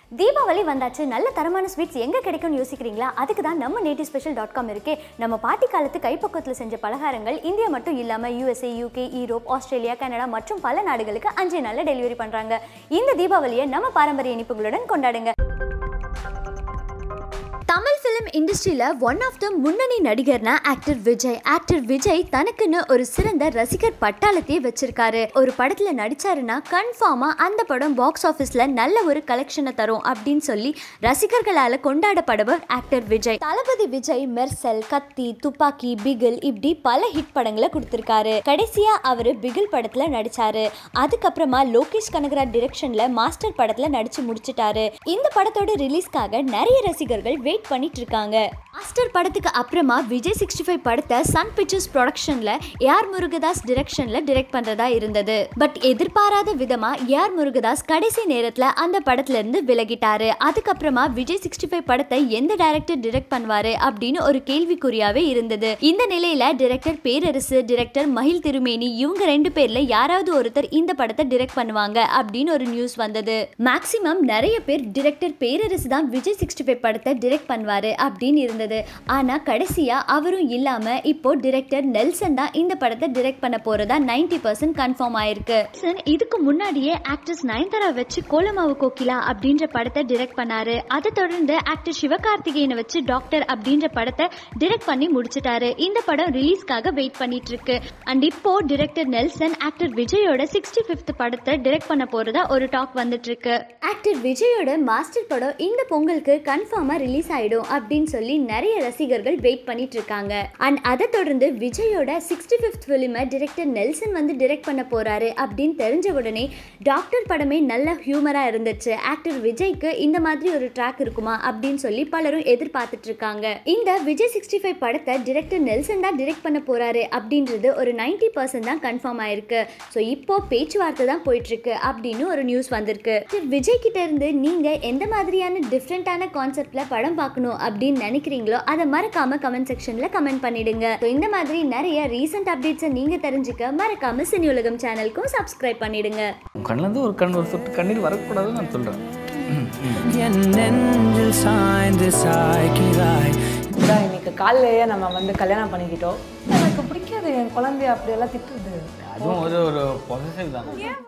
தீபாவளி வந்தாச்சு நல்ல தரமான ஸ்வீட்ஸ் எங்கே கிடைக்கும்னு யோசிக்கிறீங்களா அதுக்கு தான் நம்ம நேட்டிவ் ஸ்பெஷல் டாட் காம் இருக்கே நம்ம பாட்டி காலத்து கைப்பக்கத்தில் செஞ்ச பலகாரங்கள் இந்தியா மட்டும் இல்லாமல் USA UK Europe Australia Canada மற்றும் பல நாடுகளுக்கு அஞ்சே நாளில் டெலிவரி பண்ணுறாங்க இந்த தீபாவளியை நம்ம பாரம்பரிய இனிப்புகளுடன் கொண்டாடுங்க தமிழ் ஃபிலிம் இண்டஸ்ட்ரியில் ஒன் ஆஃப் த முன்னணி நடிகர்னா ஆக்டர் விஜய் ஆக்டர் விஜய் தனக்குன்னு ஒரு சிறந்த ரசிகர் பட்டாளத்தையே வச்சிருக்காரு ஒரு படத்தில் நடிச்சாருன்னா கன்ஃபார்மாக அந்த படம் பாக்ஸ் ஆஃபீஸில் நல்ல ஒரு கலெக்ஷனை தரும் அப்படின்னு சொல்லி ரசிகர்களால் கொண்டாடப்படுபவர் ஆக்டர் விஜய் தளபதி விஜய் மெர்சல் கத்தி துப்பாக்கி பிகில் இப்படி பல ஹிட் படங்களை கொடுத்துருக்காரு கடைசியா அவரு பிகில் படத்துல நடிச்சாரு அதுக்கப்புறமா லோகேஷ் கனகராஜ் டிரெக்ஷன்ல மாஸ்டர் படத்துல நடிச்சு முடிச்சிட்டாரு இந்த படத்தோட ரிலீஸ்க்காக நிறைய ரசிகர்கள் வெயிட் பண்ணிட்டு இருக்காங்க மாஸ்டர் படத்துக்கு அப்புறமா விஜய் சிக்ஸ்டி ஃபைவ் படத்தை சன் பிக்சர்ஸ் ப்ரொடக்ஷன்ல ஏஆர் முருகதாஸ் டிரெக்ஷன்ல டிரெக்ட் பண்றதா இருந்தது பட் எதிர்பாராத விதமா ஏஆர் முருகதாஸ் கடைசி நேரத்துல அந்த படத்துல இருந்து விலகிட்டாரு அதுக்கப்புறமா விஜய் சிக்ஸ்டி ஃபைவ் படத்தை எந்த டைரக்டர் டிரெக்ட் பண்ணுவாரு அப்படின்னு ஒரு கேள்விக்குறியாவே இருந்தது இந்த நிலையில டிரெக்டர் பேரரசு டிரெக்டர் மகிழ் திருமேனி இவங்க ரெண்டு பேர்ல யாராவது ஒருத்தர் இந்த படத்தை டிரெக்ட் பண்ணுவாங்க அப்படின்னு ஒரு நியூஸ் வந்தது மேக்சிமம் நிறைய பேர் டிரெக்டர் பேரரசு தான் விஜய் சிக்ஸ்டி ஃபைவ் படத்தை டிரெக்ட் பண்ணுவாரு அப்படின்னு இருந்தது ஆனா கடைசியா அவரும் இல்லாம இப்போ டிரெக்டர் நெல்சன் தான் இந்த படத்தை டிரெக்ட் பண்ண போறதா நைன்டி பர்சன்ட் கன்ஃபார்ம் ஆயிருக்கு நெல்சன் இதுக்கு முன்னாடியே ஆக்ட்ரஸ் நயன்தாரா வச்சு கோலமாவு கோகிலா அப்படின்ற படத்தை டிரெக்ட் பண்ணாரு அதை தொடர்ந்து ஆக்டர் சிவகார்த்திகேயனை வச்சு டாக்டர் அப்படின்ற படத்தை டிரெக்ட் பண்ணி முடிச்சிட்டாரு இந்த படம் ரிலீஸ்க்காக வெயிட் பண்ணிட்டு இருக்கு அண்ட் இப்போ டிரெக்டர் நெல்சன் ஆக்டர் விஜயோட சிக்ஸ்டி ஃபிஃப்த் படத்தை டிரெக்ட் பண்ண போறதா ஒரு டாக் வந்துட்டு இருக்கு ஆக்டர் விஜயோட மாஸ்டர் படம் இந்த பொங்கலுக்கு கன்ஃபார்மா ரிலீஸ் ஆயிடும் அப்படின்னு சொல்லி நிறைய ரசிகர்கள் வெயிட் பண்ணிட்டு இருக்காங்க அண்ட் அதை தொடர்ந்து விஜயோட சிக்ஸ்டி ஃபிஃப்த் ஃபிலிமை டிரெக்டர் நெல்சன் வந்து டிரெக்ட் பண்ண போறாரு அப்படின்னு தெரிஞ்ச உடனே டாக்டர் படமே நல்ல ஹியூமரா இருந்துச்சு ஆக்டர் விஜய்க்கு இந்த மாதிரி ஒரு ட்ராக் இருக்குமா அப்படின்னு சொல்லி பலரும் எதிர்பார்த்துட்டு இருக்காங்க இந்த விஜய் சிக்ஸ்டி ஃபைவ் படத்தை டிரெக்டர் நெல்சன் தான் டிரெக்ட் பண்ண போறாரு அப்படின்றது ஒரு நைன்டி பர்சன்ட் தான் கன்ஃபார்ம் ஆயிருக்கு ஸோ இப்போ பேச்சுவார்த்தை தான் போயிட்டு இருக்கு அப்படின்னு ஒரு நியூஸ் வந்திருக்கு சரி, விஜய் கிட்ட இருந்து நீங்க எந்த மாதிரியான டிஃப்ரெண்டான கான்செப்ட்ல படம் பார்க்கணும் அப்படின்னு நினைக்கிறீங்களோ அதை மறக்காம கமெண்ட் செக்ஷன்ல கமெண்ட் பண்ணிடுங்க So, இந்த மாதிரி நிறைய ரீசெண்ட் அப்டேட்ஸை நீங்க தெரிஞ்சுக்க மறக்காம சினி உலகம் சேனலுக்கும் சப்ஸ்கிரைப் பண்ணிடுங்க உன் கண்ணிலேருந்து ஒரு கண் ஒரு சொட்டு கண்ணீர் வரக்கூடாதுன்னு நான் சொல்கிறேன் என் நெஞ்சில் சாய்ந்து சாய்கிறாய் அதான் இன்னைக்கு காலையிலேயே நம்ம வந்து கல்யாணம் பண்ணிக்கிட்டோம் எனக்கு பிடிக்காது என் குழந்தைய அப்படியெல்லாம் திட்டுறது அதுவும் ஒரு ஒரு பொசசிவ் தான்